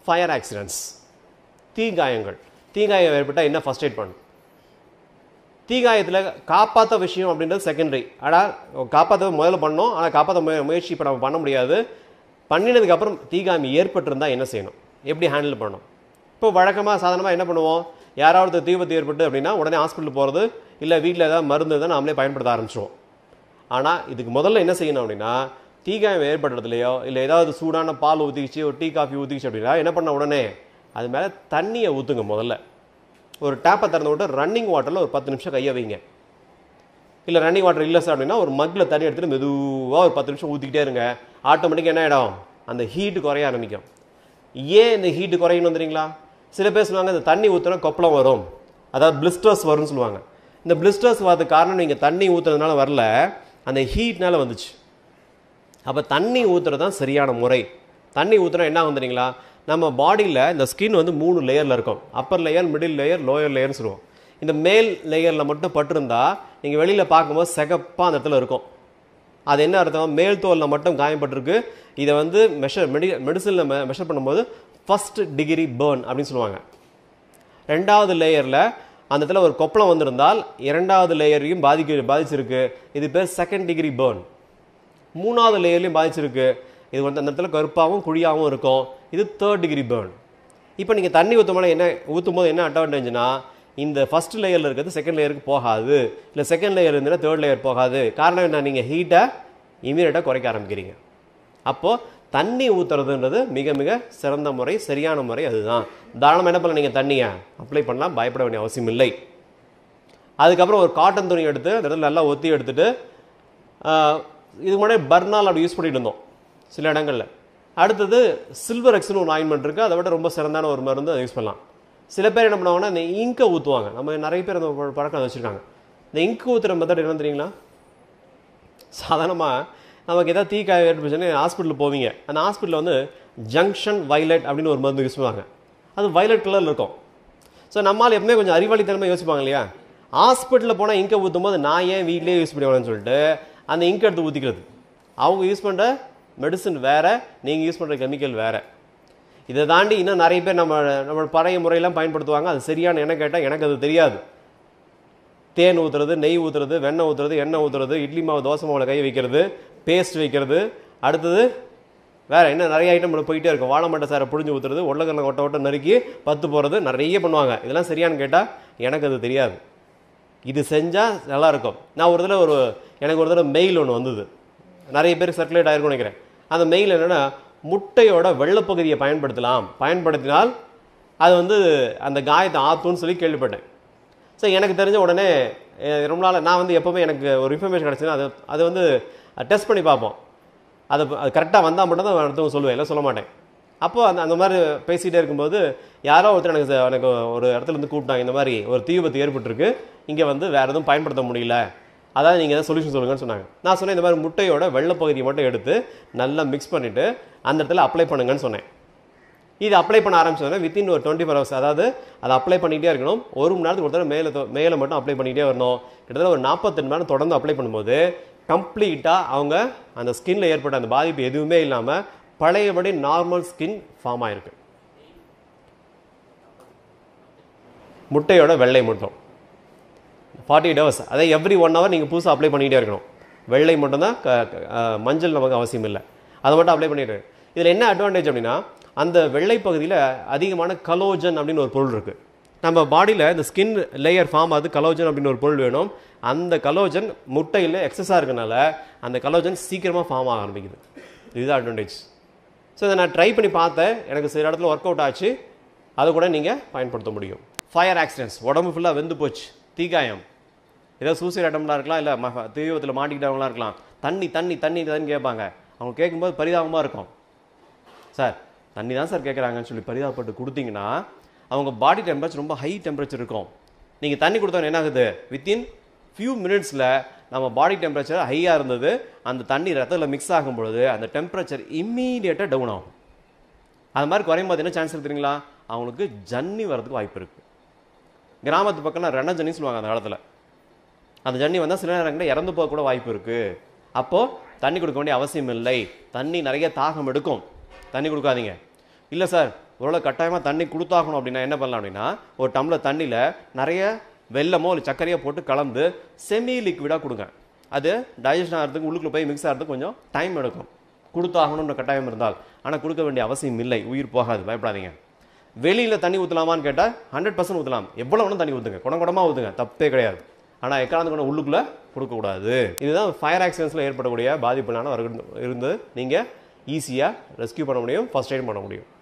fire accidents தீங்காயங்கள் தீங்காயம் ஏற்பட்டால் என்ன first eight பண்ணணும் தீங்காயத்தில் காப்பாற்ற விஷயம் அப்படின்றது செகண்டரி ஆனால் காப்பாற்ற முதல்ல பண்ணோம் ஆனால் காப்பாற்ற முய முயற்சி இப்போ நம்ம பண்ண முடியாது பண்ணினதுக்கப்புறம் தீங்காயம் ஏற்பட்டிருந்தால் என்ன செய்யணும் எப்படி ஹேண்டில் பண்ணணும் இப்போ வழக்கமாக சாதாரணமாக என்ன பண்ணுவோம் யாராவது தீவிபத்து ஏற்பட்டு அப்படின்னா உடனே ஹாஸ்பிட்டல் போகிறது இல்லை வீட்டில் ஏதாவது மருந்து தான் நாமளே பயன்படுத்த ஆரம்பிச்சிடுவோம் ஆனால் இதுக்கு முதல்ல என்ன செய்யணும் அப்படின்னா தீக்காயம் ஏற்படுறதுலையோ இல்லை ஏதாவது சூடான பால் ஊற்றிக்கிச்சு ஒரு டீ காஃபி ஊற்றிக்கிச்சு அப்படின்னா என்ன பண்ண உடனே அது மேலே தண்ணியை ஊற்றுங்க முதல்ல ஒரு டேப்பை திறந்து விட்டு ரன்னிங் வாட்டரில் ஒரு பத்து நிமிஷம் கையை வைங்க இல்லை ரன்னிங் வாட்டர் இல்லை சார் அப்படின்னா ஒரு மக்கில் தண்ணி எடுத்துகிட்டு மெதுவாக ஒரு பத்து நிமிஷம் ஊற்றிக்கிட்டே இருங்க ஆட்டோமேட்டிக்காக என்ன ஆகிடும் அந்த ஹீட்டு குறைய ஆரம்பிக்கும் ஏன் இந்த ஹீட்டு குறையணும் தெரியுங்களா சில பேர் சொல்லுவாங்க இந்த தண்ணி ஊற்றினா கொப்பளம் வரும் அதாவது பிளிஸ்டர்ஸ் வரும்னு சொல்லுவாங்க இந்த பிளிஸ்டர்ஸ் வரதுக்கு காரணம் நீங்கள் தண்ணி ஊற்றுறதுனால வரல அந்த ஹீட்னால வந்துச்சு அப்போ தண்ணி ஊற்றுறது தான் சரியான முறை தண்ணி ஊற்றுனா என்ன ஆகும் தெரியுங்களா நம்ம பாடியில் இந்த ஸ்கின் வந்து மூணு லேயரில் இருக்கும் upper layer middle layer lower லேயர்னு சொல்லுவோம் இந்த மேல் லேயரில் மட்டும் பட்டிருந்தா நீங்கள் வெளியில் பார்க்கும்போது சிகப்பாக அந்த இடத்துல இருக்கும் அது என்ன அர்த்தம் மேல் தோலில் மட்டும் காயப்பட்டிருக்கு இதை வந்து மெஷர் மெடி மெடிசனில் மெஷர் பண்ணும்போது ஃபர்ஸ்ட் டிகிரி பேர்ன் அப்படின்னு சொல்லுவாங்க ரெண்டாவது லேயரில் அந்த இடத்துல ஒரு கொப்பளம் வந்திருந்தால் இரண்டாவது லேயரையும் பாதிக்க பாதிச்சிருக்கு இது பேர் செகண்ட் டிகிரி பேர்ன் மூணாவது லேயர்லையும் பாதிச்சிருக்கு இது வந்து அந்த இடத்துல கருப்பாகவும் குழியாகவும் இருக்கும் இது தேர்ட் டிகிரி பேர்ன் இப்போ நீங்கள் தண்ணி ஊற்றும் போது என்ன ஊற்றும் போது என்ன அட்வான்டேஜ்னா இந்த ஃபர்ஸ்ட் லேயரில் இருக்கிறது செகண்ட் லேயருக்கு போகாது இல்லை செகண்ட் லேயர் இருந்ததுன்னா தேர்ட் லேயர் போகாது காரணம் என்ன நீங்கள் ஹீட்டை இமீடியட்டாக குறைக்க ஆரம்பிக்கிறீங்க அப்போது தண்ணி ஊற்றுறதுன்றது மிக மிக சிறந்த முறை சரியான முறை அதுதான் தாராளமாக என்ன பண்ணலாம் நீங்கள் தண்ணியை அப்ளை பண்ணலாம் பயப்பட வேண்டிய அவசியம் இல்லை அதுக்கப்புறம் ஒரு காட்டன் துணி எடுத்து அந்த இடத்துல நல்லா ஒத்தி எடுத்துட்டு ஆஹ், இதுக்கு முன்னாடி பர்னால் அப்படி யூஸ் பண்ணிட்டு இருந்தோம் சில இடங்களில் அடுத்தது சில்வர் எக்ஸ்னு ஒரு ஆயின்மெண்ட் இருக்குது அதை விட ரொம்ப சிறந்தான ஒரு மருந்து அதை யூஸ் பண்ணலாம் சில பேர் என்ன பண்ணுவாங்கன்னா இந்த இங்கை ஊற்றுவாங்க நம்ம நிறைய பேர் அந்த பழ- பழக்கம் வச்சுருக்காங்க இந்த இங்கு ஊற்றுற மெத்தட் என்ன தெரியுங்களா சாதாரணமாக நமக்கு ஏதாவது தீ காய ஏற்பட்டுச்சுன்னு ஹாஸ்பிட்டல் போவீங்க அந்த ஹாஸ்பிட்டலில் வந்து ஜங்ஷன் வைலட் அப்படின்னு ஒரு மருந்து யூஸ் பண்ணுவாங்க அது வைலட் கலரில் இருக்கும் ஸோ நம்மால் எப்பவுமே கொஞ்சம் அறிவாளித்தனமாக யோசிப்பாங்க இல்லையா ஹாஸ்பிட்டலில் போனால் இங்கை ஊற்றும் போது நான் ஏன் வீட்டிலேயே யூஸ் பண்ணுவேன்னு சொல்லிட்டு அந்த இங்க் எடுத்து ஊற்றிக்கிறது அவங்க யூஸ் பண்ணுற மெடிசன் வேறு நீங்கள் யூஸ் பண்ணுற கெமிக்கல் வேறு இதை தாண்டி இன்னும் நிறைய பேர் நம்ம நம்ம பழைய முறையெல்லாம் பயன்படுத்துவாங்க அது சரியான என்ன கேட்டால் எனக்கு அது தெரியாது தேன் ஊற்றுறது நெய் ஊற்றுறது வெண்ணெய் ஊற்றுறது எண்ணெய் ஊற்றுறது இட்லி மாவு தோசை மாவில் கை வைக்கிறது பேஸ்ட் வைக்கிறது அடுத்தது வேற என்ன நிறைய ஐட்டம் போயிட்டே இருக்கும் வாழை மட்டை சாரை புழிஞ்சு ஊற்றுறது உருளைக்கிழங்கு ஒட்ட ஒட்ட நறுக்கி பத்து போகிறது நிறைய பண்ணுவாங்க இதெல்லாம் சரியான்னு கேட்டால் எனக்கு அது தெரியாது இது செஞ்சால் நல்லா இருக்கும் நான் ஒரு தடவை ஒரு எனக்கு ஒரு தடவை மெயில் ஒன்று வந்தது நிறைய பேர் சர்க்குலேட் ஆயிருக்கும்னு நினைக்கிறேன் அந்த மெயில் என்னென்னா முட்டையோட வெள்ளைப்பகுதியை பயன்படுத்தலாம் பயன்படுத்தினால் அது வந்து அந்த காயத்தை ஆத்தும்னு சொல்லி கேள்விப்பட்டேன் ஸோ எனக்கு தெரிஞ்ச உடனே அஹ், ரொம்ப நாள் நான் வந்து எப்போவுமே எனக்கு ஒரு இன்ஃபர்மேஷன் கிடச்சுன்னா அது அது வந்து டெஸ்ட் பண்ணி பார்ப்போம் அது அது கரெக்டாக வந்தால் மட்டும் தான் அடுத்தவங்க சொல்லுவேன் இல்லை சொல்ல மாட்டேன் அப்போ அந்த அந்த மாதிரி பேசிகிட்டே இருக்கும்போது யாரோ ஒருத்தர் எனக்கு ச- எனக்கு ஒரு இடத்துல இருந்து கூப்பிட்டாங்க இந்த மாதிரி ஒரு தீ விபத்து ஏற்பட்டிருக்கு இங்கே வந்து வேறு எதுவும் பயன்படுத்த முடியல அதாவது நீங்கள் எதாவது சொல்யூஷன் சொல்லுங்கன்னு சொன்னாங்க நான் சொன்னேன் இந்த மாதிரி முட்டையோட வெள்ளைப்பகுதியை மட்டும் எடுத்து நல்லா மிக்ஸ் பண்ணிவிட்டு அந்த இடத்துல அப்ளை பண்ணுங்கன்னு சொன்னேன் இது அப்ளை பண்ண ஆரம்பிச்சோன்னா வித்தின் ஒரு டுவெண்ட்டி ஃபோர் ஹவர்ஸ் அதாவது அதை அப்ளை பண்ணிகிட்டே இருக்கணும் ஒரு மணி நேரத்துக்கு ஒரு தடவை மேலே தொ- மேலே மட்டும் அப்ளை பண்ணிகிட்டே வரணும் கிட்டத்தட்ட ஒரு நாற்பத்தெட்டு மணி நேரம் தொடர்ந்து அப்ளை பண்ணும்போது கம்ப்ளீட்டாக அவங்க அந்த ஸ்கின்ல ஏற்பட்ட அந்த பாதிப்பு எதுவுமே இல்லாமல் பழையபடி நார்மல் ஸ்கின் ஃபார்ம் ஆயிருக்கு முட்டையோட வெள்ளை மட்டும் ஃபார்ட்டி எயிட் ஹவர்ஸ் அதை எவ்ரி ஒன் ஹவர் நீங்கள் புதுசாக அப்ளை பண்ணிகிட்டே இருக்கணும் வெள்ளை மட்டும்தான் க- க- அஹ் மஞ்சள் நமக்கு அவசியம் இல்லை அதை மட்டும் அப்ளை பண்ணிட்டு இதில் என்ன அட்வான்டேஜ் அப்படின்னா அந்த வெள்ளை பகுதியில் அதிகமான கலோஜன் அப்படின்னு ஒரு பொருள் இருக்குது நம்ம பாடியில் இந்த ஸ்கின் லேயர் ஃபார்ம் ஆகுது கலோஜன் அப்படின்னு ஒரு பொருள் வேணும் அந்த கலோஜன் முட்டையில் எக்ஸஸாக இருக்கனால அந்த கலோஜன் சீக்கிரமாக ஃபார்ம் ஆக ஆரம்பிக்குது இதுதான் அட்வான்டேஜ் ஸோ இதை நான் ட்ரை பண்ணி பார்த்தேன் எனக்கு சில இடத்துல ஒர்க் அவுட் ஆச்சு அதை கூட நீங்கள் பயன்படுத்த முடியும் ஃபயர் ஆக்சிடென்ட்ஸ் உடம்பு ஃபுல்லாக வெந்து போச்சு தீக்காயம் ஏதோ சூசைட் அட்டம்லாம் இருக்கலாம் இல்லை ம தீவிரத்தில் மாட்டிக்கிட்டவங்களாம் இருக்கலாம் தண்ணி தண்ணி தண்ணி தண்ணி கேட்பாங்க அவங்க கேட்கும்போது பரிதாபமாக இருக்கும் சார் தண்ணி தான் சார் கேட்குறாங்கன்னு சொல்லி பரிதாபப்பட்டு கொடுத்தீங்கன்னா அவங்க பாடி டெம்பரேச்சர் ரொம்ப ஹை டெம்பரேச்சர் இருக்கும் நீங்கள் தண்ணி கொடுத்தோன்னு என்ன ஆகுது வித்தின் ஃபியூ மினிட்ஸில் நம்ம பாடி டெம்பரேச்சர் ஹையாக இருந்தது அந்த தண்ணி ரத்தத்தில் மிக்ஸ் ஆகும் பொழுது அந்த டெம்பரேச்சர் இம்மீடியட்டாக டவுன் ஆகும் அது மாதிரி குறையும் போது என்ன சான்ஸ் இருக்கு தெரியுங்களா அவங்களுக்கு ஜன்னி வரதுக்கு வாய்ப்பு இருக்குது கிராமத்து பக்கம்லாம் ரண ஜன்னி சொல்லுவாங்க அந்த காலத்தில் அந்த ஜன்னி வந்தால் சில நேரங்களில் இறந்து போக கூட வாய்ப்பு இருக்குது அப்போது தண்ணி கொடுக்க வேண்டிய அவசியம் இல்லை தண்ணி நிறைய தாகம் எடுக்கும் தண்ணி கொடுக்காதீங்க இல்லை சார் ஒருவேளை கட்டாயமாக தண்ணி கொடுத்தாகணும் அப்படின்னா என்ன பண்ணலாம் அப்படின்னா ஒரு டம்ளர் தண்ணியில் நிறைய வெல்லமோ இல்லை சர்க்கரையோ போட்டு கலந்து செமி லிக்விடாக கொடுங்க அது டைஜஷன் ஆகிறதுக்கு உள்ளுக்குள்ள போய் மிக்ஸ் ஆகிறதுக்கு கொஞ்சம் டைம் எடுக்கும் கொடுத்தாகணுன்ற கட்டாயம் இருந்தால் ஆனால் கொடுக்க வேண்டிய அவசியம் இல்லை உயிர் போகாது பயப்படாதீங்க வெளியில் தண்ணி ஊற்றலாமான்னு கேட்டால் ஹண்ட்ரட் பர்சன்ட் ஊற்றலாம் எவ்வளோ வேணும் தண்ணி ஊற்றுங்க குடம் குடமாக ஊற்றுங்க தப்பே கிடையாது ஆனால் எக்காரணத்து கொண்டு உள்ளுக்குள்ளே கொடுக்கக்கூடாது இதுதான் ஃபயர் ஆக்சிடென்ட்ஸில் ஏற்படக்கூடிய பாதிப்புலான இருந்து நீங்கள் ஈஸியாக ரெஸ்க்யூ பண்ண முடியும் ஃபர்ஸ்ட் எய்ட் பண்ண முடியும்